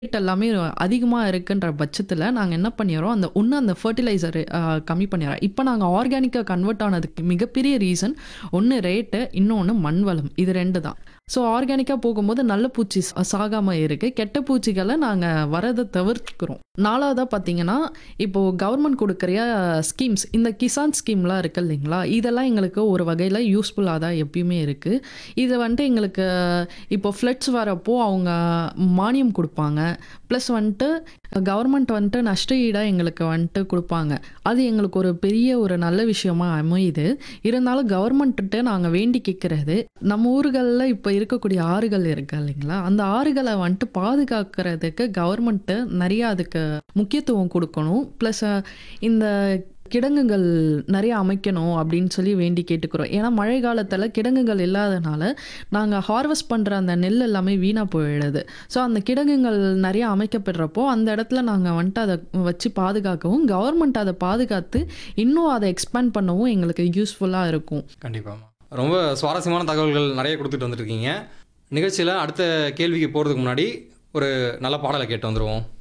rate எல்லாமே அதிகமாக இருக்குன்ற பட்சத்தில் நாங்கள் என்ன பண்ணிடுறோம் அந்த ஒன்று அந்த ஃபர்டிலைசர் கம்மி பண்ணிடுறோம் இப்போ நாங்கள் ஆர்கானிக்காக கன்வெர்ட் ஆனதுக்கு மிகப்பெரிய ரீசன் ஒன்று ரேட்டு இன்னொன்று மண் வளம் இது ரெண்டு தான் ஸோ ஆர்கானிக்காக போகும்போது நல்ல பூச்சி சா- சாகாம இருக்குது கெட்ட பூச்சிகளை நாங்கள் வரதை தவிர்க்கிறோம் நாலாவதாக பார்த்தீங்கன்னா இப்போது கவர்மெண்ட் கொடுக்குற ஸ்கீம்ஸ் இந்த கிசான் ஸ்கீம்லாம் இருக்கு இல்லைங்களா இதெல்லாம் எங்களுக்கு ஒரு வகையில் யூஸ்ஃபுல்லாக தான் எப்பயுமே இருக்குது இது வந்துட்டு எங்களுக்கு இப்போ ஃப்ளட்ஸ் வரப்போ அவங்க மானியம் கொடுப்பாங்க ப்ளஸ் வந்துட்டு கவர்மெண்ட் வந்துட்டு நஷ்ட ஈடாக எங்களுக்கு வந்துட்டு கொடுப்பாங்க அது எங்களுக்கு ஒரு பெரிய ஒரு நல்ல விஷயமா அமையுது இருந்தாலும் கவர்மெண்ட்டு நாங்கள் வேண்டி கேட்குறது நம்ம ஊர்களில் இப்போ இருக்கக்கூடிய ஆறுகள் இருக்கு இல்லைங்களா அந்த ஆறுகளை வந்துட்டு பாதுகாக்கிறதுக்கு கவர்மெண்ட்டு நிறைய அதுக்கு முக்கியத்துவம் கொடுக்கணும் ப்ளஸ் இந்த கிடங்குகள் நிறைய அமைக்கணும் அப்படின்னு சொல்லி வேண்டி கேட்டுக்கிறோம் ஏன்னா மழை காலத்தில் கிடங்குகள் இல்லாதனால நாங்கள் ஹார்வெஸ்ட் பண்ணுற அந்த நெல் எல்லாமே வீணாக போயிடுது ஸோ அந்த கிடங்குகள் நிறைய அமைக்கப்படுறப்போ அந்த இடத்துல நாங்கள் வந்துட்டு அதை வச்சு பாதுகாக்கவும் கவர்மெண்ட் அதை பாதுகாத்து இன்னும் அதை எக்ஸ்பேண்ட் பண்ணவும் எங்களுக்கு யூஸ்ஃபுல்லாக இருக்கும் கண்டிப்பாக ரொம்ப சுவாரஸ்யமான தகவல்கள் நிறைய கொடுத்துட்டு வந்துருக்கீங்க நிகழ்ச்சியில் அடுத்த கேள்விக்கு போகிறதுக்கு முன்னாடி ஒரு நல்ல பாடலை கேட்டு வந்துடுவோம்